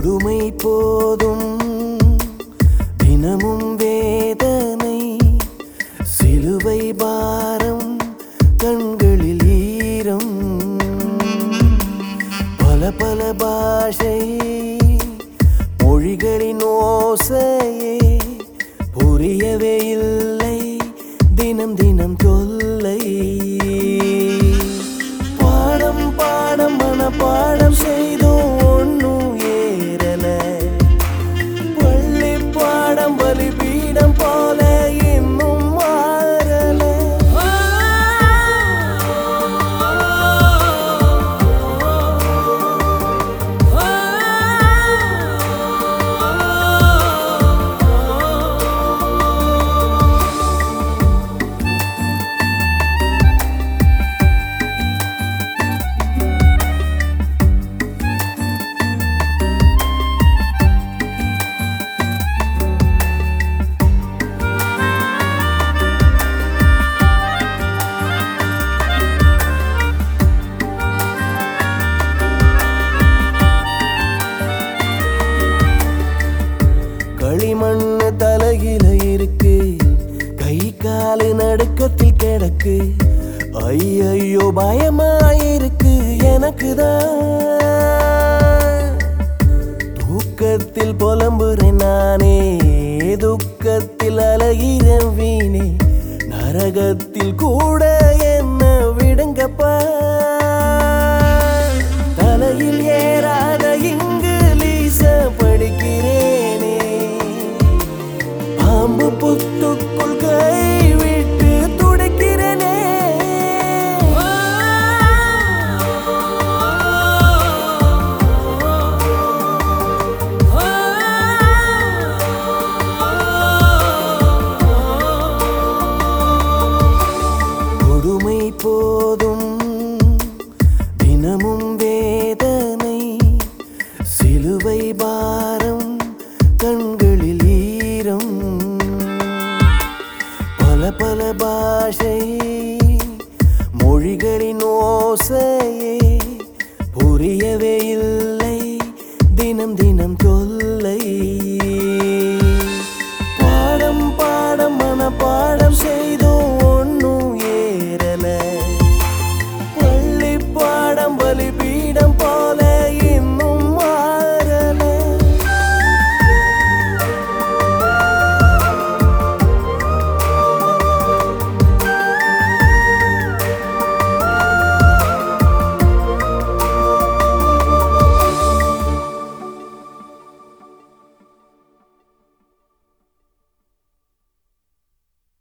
கொடுமை போதும் தினமும் வேதனை சிலுவை பாரம் கண்களில் ஈரம் பல பல பாஷை மொழிகளின் ஓசையே புரியவே இல்லை தினம் தினம் தொல்லை பாடம் பாடம் மன பாடம் செய்தோம் ஒன்னும் ஏறல பள்ளி பாடம் பலிபீடம் போல இன்னும் மாறல களிமண்ணு தலையில இருக்கு கை காலு நடுக்கத்தில் கிடக்கு ஐயையோ பயமாயிருக்கு எனக்குதான் தூக்கத்தில் புலம்புறேன் நானே துக்கத்தில் அழகிறேன் வீணே நரகத்தில் கூட என்ன விடுங்கப்பா தலையில் ஏறாத இங்கிலீஷ படிக்கிறேனே பாம்பு புத்துக்குள் கை விட்டு துடைக்கிறேனே கொடுமை போதும் தினமும் வேதனை சிலுவை பாரம் கண்களில் ஈரம் பல பல பாஷை மொழிகளின் ஓசையே புரியவே இல்லை தினம் தினம் தொல்லை